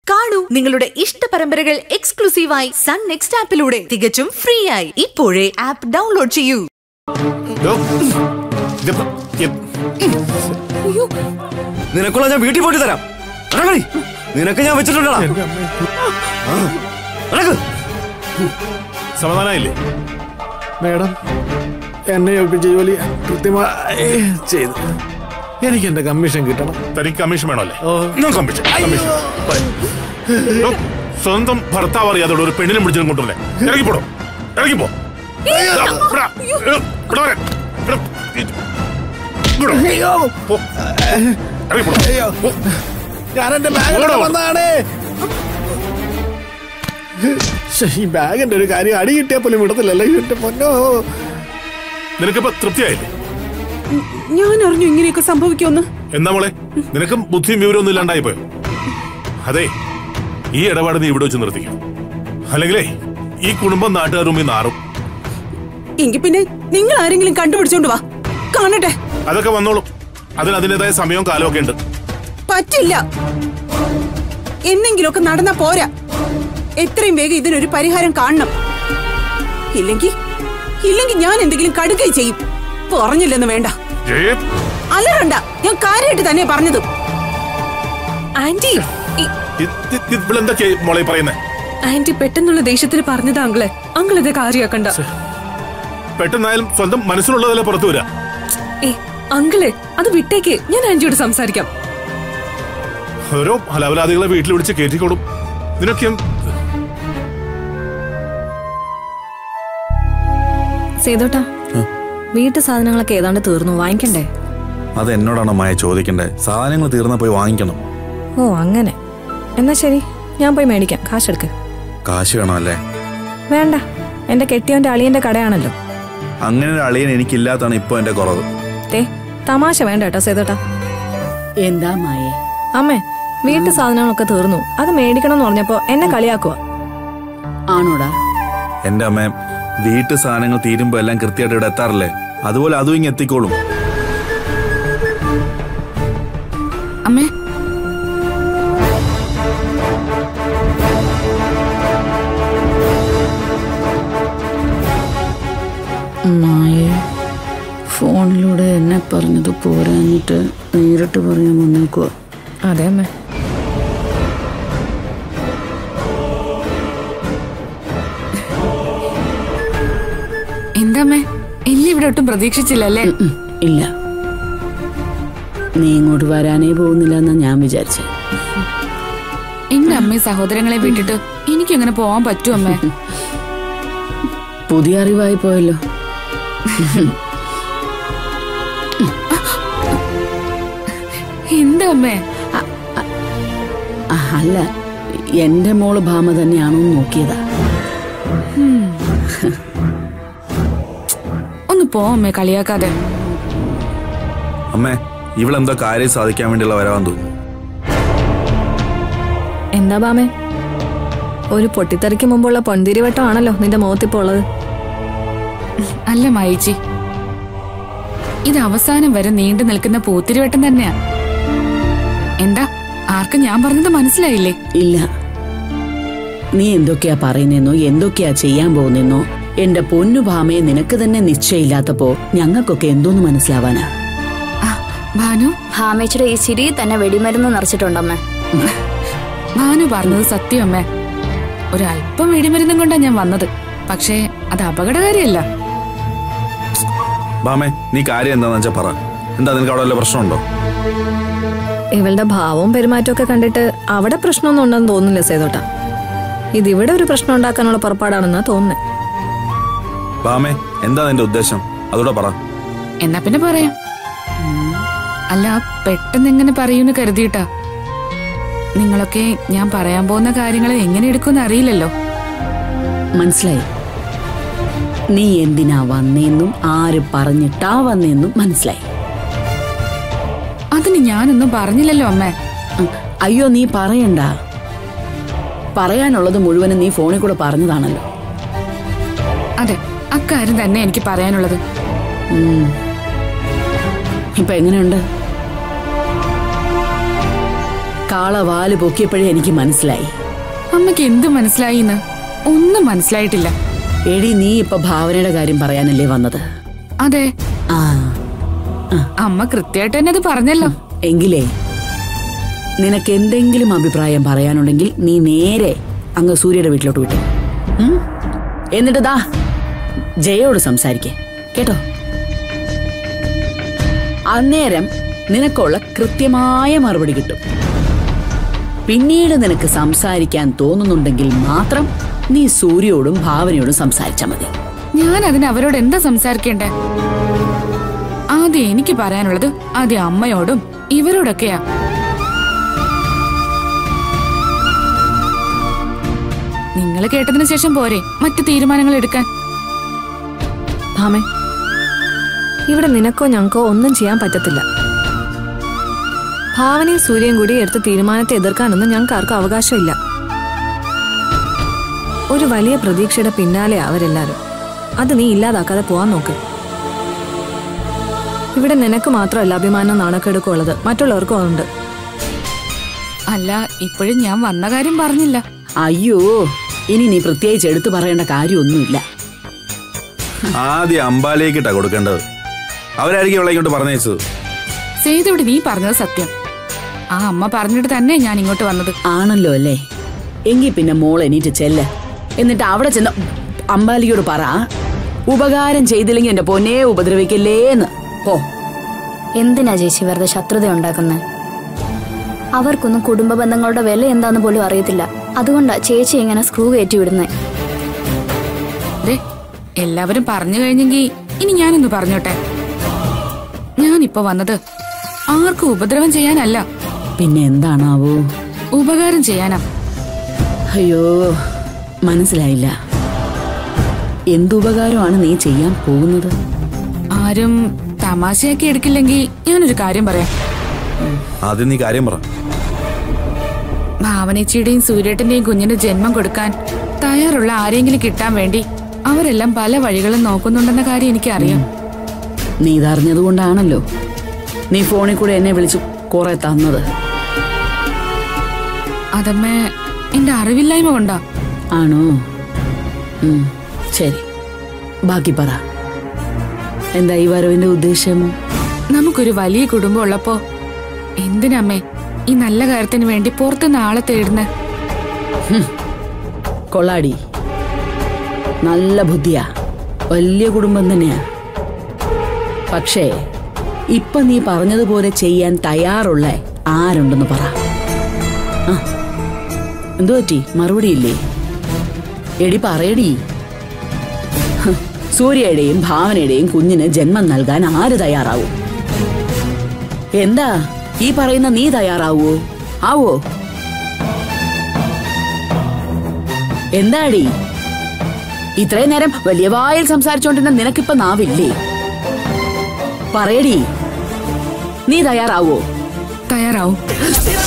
കാണൂ നിങ്ങളുടെ ഇഷ്ട പരമ്പരകൾ എക്സ്ക്ലൂസീവായി സൺ നെക്സ്റ്റ് ആപ്പിലൂടെ തികച്ചും ഫ്രീ ആയി ഇപ്പോഴേ ആപ്പ് ഡൗൺലോഡ് ചെയ്യൂ ഡോ, ഇത് എ- നിനക്കുള്ള ഞാൻ വീട്ടിൽ പോയിട്ട് തരാം ഇറങ്ങടി. നിനക്ക് ഞാൻ വെച്ചിട്ടുണ്ടടാ ആ, ഇറങ്ങ്. സമാധാനായില്ലേ മേഡം എന്നെ ഏൽപ്പിച്ച ജോലി കൃത്യമായി ചെയ്തു എനിക്ക് എന്റെ കമ്മീഷൻ കിട്ടണം തനിക്ക് കമ്മീഷൻ വേണമല്ലേ ഓ. ഞാൻ കമ്മീഷൻ കമ്മീഷൻ ഡോ, സ്വന്തം ഭർത്താവ് അറിയാതെ ഒരു പെണ്ണിനെ പിടിച്ചു കൊണ്ടുവന്നേ ഇറങ്ങിപ്പോടോ ഇറങ്ങിപ്പോ ഇതാ, ഇവിടാ, ഇടാ, ഇവിടെ വരാൻ. ഇടാ, ഇത്. ഇങ്ങോട്ട്. പോ. ഇറങ്ങിപ്പോടോ. പോ. ഞാൻ എന്റെ ബാഗ് ഓടോ. വന്നതാണ് ശ്ശെ, ഈ ബാഗിന്റെ ഒരു കാര്യം അടി കിട്ടിയാൽ പോലും വിടത്തില്ലല്ലോ എന്റെ പൊന്നോ നിനക്കിപ്പോ തൃപ്തിയായില്ലേ ഞാൻ അറിഞ്ഞു ഇങ്ങനെയൊക്കെ സംഭവിക്കുമെന്ന് എന്താ മോളെ നിനക്ക് ബുദ്ധിയും വിവരമൊന്നും ഇല്ലാണ്ടായി പോയോ അതെ ഈ ഇടപാട് നീ ഇവിടെ വെച്ച് നിർത്തിക്കും അല്ലെങ്കിലേ ഈ കുടുംബം നാട്ടുകാർ മുമ്പിൽ നാറും എങ്കിൽ പിന്നെ നിങ്ങൾ ആരെങ്കിലും കണ്ടുപിടിച്ചോണ്ട് വാ കാണട്ടെ അതൊക്കെ വന്നോളും അതിന് അതിൻ്റെതായ സമയവും കാലവും ഒക്കെ ഉണ്ട് പറ്റില്ല എന്നെങ്കിലുമൊക്കെ നടന്നാ പോരാ എത്രയും വേഗം ഇതിനൊരു പരിഹാരം കാണണം ഇല്ലെങ്കിൽ ഇല്ലെങ്കിൽ ഞാൻ എന്തെങ്കിലും കടുകൈ ചെയ്യും പറഞ്ഞില്ലെന്ന് വേണ്ട ഏ, അല്ലറണ്ട ഞാൻ കാര്യമായിട്ട് തന്നെ പറഞ്ഞത് ആന്റി ഈ- ഇത്- ഇത് ഇവളെന്തൊക്കെയാ മോളെ പറയുന്നേ ആന്റി പെട്ടെന്നുള്ള ദേഷ്യത്തിൽ പറഞ്ഞതാ അങ്കിളെ അങ്കിൾ ഇത് കാര്യാക്കണ്ട പെട്ടെന്നായാലും സ്വന്തം മനസ്സിലുള്ളതല്ലേ പുറത്തു വരാ ഏ അങ്കിളെ അത് വിട്ടേക്ക് ഞാൻ ആന്റിയോട് സംസാരിക്കാം ഓരോ ഹലാവലാദികളെ വീട്ടിൽ വിളിച്ച് കയറ്റിക്കോടും നിനക്ക് എന്ത്- സേതോട്ടാ വീട്ടു സാധനങ്ങളൊക്കെ ഏതാണ്ട് തീർന്നു വാങ്ങിക്കണ്ടേ അത് എന്നോടാണ് മായ ചോദിക്കണ്ടേ സാധനങ്ങൾ തീർന്നാ പോയി വാങ്ങിക്കണം ഓ അങ്ങനെ എന്നാ ശരി ഞാൻ പോയി മേടിക്കാം കാശെടുക്ക് കാശ് വേണമല്ലേ വേണ്ട എന്റെ കെട്ടിയോന്റെ അളിയന്റെ കടയാണല്ലോ അങ്ങനെ ഒരു അളിയൻ എനിക്കില്ലാത്താണ് ഇപ്പൊ എന്റെ കുറവ് തേ തമാശ വേണ്ട കേട്ടോ സേതോട്ടാ എന്താ മായേ അമ്മേ വീട്ടു സാധനങ്ങളൊക്കെ തീർന്നു അത് മേടിക്കണം എന്ന് പറഞ്ഞപ്പോ എന്നെ കളിയാക്കുക ആണോടാ എന്റെ അമ്മ വീട്ടു സാധനങ്ങൾ തീരുമ്പോ എല്ലാം കൃത്യമായിട്ട് ഇവിടെ എത്താറില്ലേ അതുപോലെ അതും ഇങ്ങ് എത്തിക്കോളും അമ്മേ മായേ ഫോണിലൂടെ എന്നെ പറഞ്ഞത് പോരാഞ്ഞിട്ട് നേരിട്ട് പറയാൻ വന്നേക്കുക അതെ അമ്മേ എന്താമ്മേ എന്നെ ഇവിടെ ഒട്ടും പ്രതീക്ഷിച്ചില്ലല്ലേ ഇല്ല നീ ഇങ്ങോട്ട് വരാനേ പോകുന്നില്ല എന്നാ ഞാൻ വിചാരിച്ചേ എന്റെ അമ്മയും സഹോദരങ്ങളെ വിട്ടിട്ട് എനിക്ക് എങ്ങനെ പോവാൻ പറ്റും അമ്മേ പുതിയ അറിവായി പോയല്ലോ എന്താ അമ്മേ ആ, അല്ല എന്റെ മോള് ഭാമ തന്നെയാണോ എന്ന് നോക്കിയതാ ഒന്ന് പോ അമ്മേ കളിയാക്കാതെ അമ്മേ ഇവളെന്തോ കാര്യം സാധിക്കാൻ വേണ്ടിയുള്ള വരവാൻ തോന്നുന്നു എന്താ ബാമേ ഒരു പൊട്ടിത്തെറിക്ക് മുമ്പുള്ള പൊന്തിരിവട്ടമാണല്ലോ നിന്റെ മുഖത്തിപ്പോ ഉള്ളത് അല്ല മായിച്ചി ഇത് അവസാനം വരെ നീണ്ടു നിൽക്കുന്ന പൂത്തിരിവട്ടം തന്നെയാ എന്താ ആർക്കും ഞാൻ പറഞ്ഞത് മനസ്സിലായില്ലേ ഇല്ല നീ എന്തൊക്കെയാ പറയുന്നെന്നോ എന്തൊക്കെയാ ചെയ്യാൻ പോകുന്നെന്നോ എന്റെ പൊന്നു ഭാമയെ നിനക്ക് തന്നെ നിശ്ചയമില്ലാത്തപ്പോ ഞങ്ങൾക്കൊക്കെ എന്തോന്ന് മനസ്സിലാവാനാ ആ, ഭാനു ഭാമേച്ചിയുടെ ഈ ചിരി തന്നെ വെടിമരുന്ന് നിറച്ചിട്ടുണ്ടമ്മേ ഭാനു പറഞ്ഞത് സത്യം അമ്മേ ഒരല്പം വെടിമരുന്നും കൊണ്ടാ ഞാൻ വന്നത് പക്ഷേ അത് അപകടകാരിയല്ല ബാമേ നീ കാര്യം എന്താന്ന് വെച്ചാ പറ എന്താ നിനക്ക് അവിടെ വല്ല പ്രശ്നമുണ്ടോ ഇവളുടെ ഭാവവും പെരുമാറ്റവും ഒക്കെ കണ്ടിട്ട് അവിടെ പ്രശ്നമൊന്നും ഉണ്ടെന്ന് തോന്നുന്നില്ല സേതോട്ടാ ഇതിവിടെ ഒരു പ്രശ്നം ഉണ്ടാക്കാനുള്ള പുറപ്പാടാണെന്നാ തോന്നുന്നേ ബാമേ എന്താ നിന്റെ ഉദ്ദേശം അതോടെ പറ എന്നാ പിന്നെ പറയാം അല്ല പെട്ടെന്ന് എങ്ങനെ പറയൂന്ന് കരുതിയിട്ടാ നിങ്ങളൊക്കെ ഞാൻ പറയാൻ പോകുന്ന കാര്യങ്ങൾ എങ്ങനെ എടുക്കുമെന്ന് അറിയില്ലല്ലോ മനസ്സിലായി നീ എന്തിനാ വന്നേന്നും ആര് പറഞ്ഞിട്ടാ വന്നേന്നും മനസ്സിലായി അതിന് ഞാനൊന്നും പറഞ്ഞില്ലല്ലോ അമ്മേ ഉം, അയ്യോ നീ പറയണ്ട പറയാനുള്ളത് മുഴുവനും നീ ഫോണിൽ കൂടെ പറഞ്ഞതാണല്ലോ അതെ അക്കാര്യം തന്നെ എനിക്ക് പറയാനുള്ളത് ഉം. ഇപ്പൊ എങ്ങനെയുണ്ട് കാള വാല് പൊക്കിയപ്പോഴേ എനിക്ക് മനസ്സിലായി അമ്മയ്ക്ക് എന്ത് മനസ്സിലായിന്ന് ഒന്നും മനസ്സിലായിട്ടില്ല എടി നീ ഇപ്പൊ ഭാവനയുടെ കാര്യം പറയാനല്ലേ വന്നത് അതെ ആ അമ്മ കൃത്യമായിട്ട് തന്നെ അത് പറഞ്ഞല്ലോ എങ്കിലേ നിനക്ക് എന്തെങ്കിലും അഭിപ്രായം പറയാനുണ്ടെങ്കിൽ നീ നേരെ അങ്ങ് സൂര്യയുടെ വീട്ടിലോട്ട് വിട്ടു ഉം? എന്നിട്ട് ദാ ജയോട് സംസാരിക്കേ കേട്ടോ അന്നേരം നിനക്കുള്ള കൃത്യമായ മറുപടി കിട്ടും പിന്നീട് നിനക്ക് സംസാരിക്കാൻ തോന്നുന്നുണ്ടെങ്കിൽ മാത്രം നീ സൂര്യയോടും ഭാവനയോടും സംസാരിച്ചാൽ മതി ഞാൻ അതിന് അവരോട് എന്താ സംസാരിക്കേണ്ടേ ആദ്യം എനിക്ക് പറയാനുള്ളത് ആദ്യം അമ്മയോടും ഇവരോടൊക്കെയാ നിങ്ങൾ കേട്ടതിന് ശേഷം പോരെ മറ്റു തീരുമാനങ്ങൾ എടുക്കാൻ ഭാമേ ഇവിടെ നിനക്കോ ഞങ്ങൾക്കോ ഒന്നും ചെയ്യാൻ പറ്റത്തില്ല ഭാവനയും സൂര്യയും കൂടി എടുത്ത തീരുമാനത്തെ എതിർക്കാനൊന്നും ഞങ്ങൾക്ക് ആർക്കും അവകാശമില്ല ഒരു വലിയ പ്രതീക്ഷയുടെ പിന്നാലെ അവരെല്ലാരും അത് നീ ഇല്ലാതാക്കാതെ പോവാൻ നോക്ക് ഇവിടെ നിനക്ക് മാത്രമല്ല അഭിമാനം നാണക്കെടുക്കും ഉള്ളത് മറ്റുള്ളവർക്കും അതുണ്ട് അല്ല ഇപ്പോഴും ഞാൻ വന്ന കാര്യം പറഞ്ഞില്ല അയ്യോ ഇനി നീ പ്രത്യേകിച്ച് എടുത്തു പറയേണ്ട കാര്യമൊന്നുമില്ല ആദ്യം അമ്പാലേക്കിട്ടാ കൊടുക്കേണ്ടത് അവരായിരിക്കും അവളെ ഇങ്ങോട്ട് പറഞ്ഞയച്ചത് സേതുവിടെ നീ പറഞ്ഞത് സത്യം ആ അമ്മ പറഞ്ഞിട്ട് തന്നെ ഞാൻ ഇങ്ങോട്ട് വന്നത് ആണല്ലോ അല്ലേ എങ്കിൽ പിന്നെ മോൾ എണീറ്റ് ചെല്ല് എന്നിട്ട് അവിടെ ചെന്ന് അമ്പാലിയോട് പറ ഉപകാരം ചെയ്തില്ലെങ്കിൽ എന്റെ പൊന്നെ ഉപദ്രവിക്കല്ലേന്ന് പോ എന്തിനാ ചേച്ചി വെറുതെ ശത്രുത ഉണ്ടാക്കുന്നത് അവർക്കൊന്നും കുടുംബ ബന്ധങ്ങളുടെ വില എന്താന്ന് പോലും അറിയത്തില്ല അതുകൊണ്ടാ ചേച്ചി ഇങ്ങനെ സ്ക്രൂ കയറ്റി വിടുന്നത് ദേ, എല്ലാവരും പറഞ്ഞു കഴിഞ്ഞെങ്കിൽ ഇനി ഞാനൊന്ന് പറഞ്ഞോട്ടെ ഞാനിപ്പോ വന്നത് ആർക്കും ഉപദ്രവം ചെയ്യാനല്ല പിന്നെ എന്താണാവോ ഉപകാരം ചെയ്യാനാ അയ്യോ മനസ്സിലായില്ല എന്തുപകാരമാണ് നീ ചെയ്യാൻ പോകുന്നത് ആരും തമാശയാക്കി എടുക്കില്ലെങ്കിൽ ഞാനൊരു കാര്യം പറയാം ആദ്യം നീ കാര്യം പറ ഭാവനച്ചിയുടെയും സൂര്യേട്ടന്റെയും കുഞ്ഞിന് ജന്മം കൊടുക്കാൻ തയ്യാറുള്ള ആരെങ്കിലും കിട്ടാൻ വേണ്ടി അവരെല്ലാം പല വഴികളും നോക്കുന്നുണ്ടെന്ന കാര്യം എനിക്കറിയാം നീ ഇതറിഞ്ഞതുകൊണ്ടാണല്ലോ നീ ഫോണിൽ കൂടെ എന്നെ വിളിച്ചു കുറെ തന്നത് അതമ്മേ എന്റെ അറിവില്ലായ്മ കൊണ്ടാ ആണോ ഉം, ശരി ബാക്കി പറ എന്താ ഈ വരവിന്റെ ഉദ്ദേശം നമുക്കൊരു വലിയ കുടുംബം ഉള്ളപ്പോ എന്തിനമ്മേ ഈ നല്ല കാര്യത്തിന് വേണ്ടി പുറത്തുനിന്ന് ആളെ തേടുന്ന കൊള്ളാടി നല്ല ബുദ്ധിയാ വലിയ കുടുംബം തന്നെയാ പക്ഷേ ഇപ്പൊ നീ പറഞ്ഞതുപോലെ ചെയ്യാൻ തയ്യാറുള്ള ആരുണ്ടെന്ന് പറ ആ, എന്തു പറ്റി മറുപടിയില്ലേ എടി പറയടി ഹ്, സൂര്യയുടെയും ഭാവനയുടെയും കുഞ്ഞിന് ജന്മം നൽകാൻ ആര് തയ്യാറാവും എന്താ ഈ പറയുന്ന നീ തയ്യാറാവോ ആവോ എന്താടി ഇത്രയും നേരം വലിയ വായിൽ സംസാരിച്ചോണ്ടിരുന്ന നിനക്കിപ്പോ നാവില്ലേ പറയടി നീ തയ്യാറാവോ തയ്യാറാവും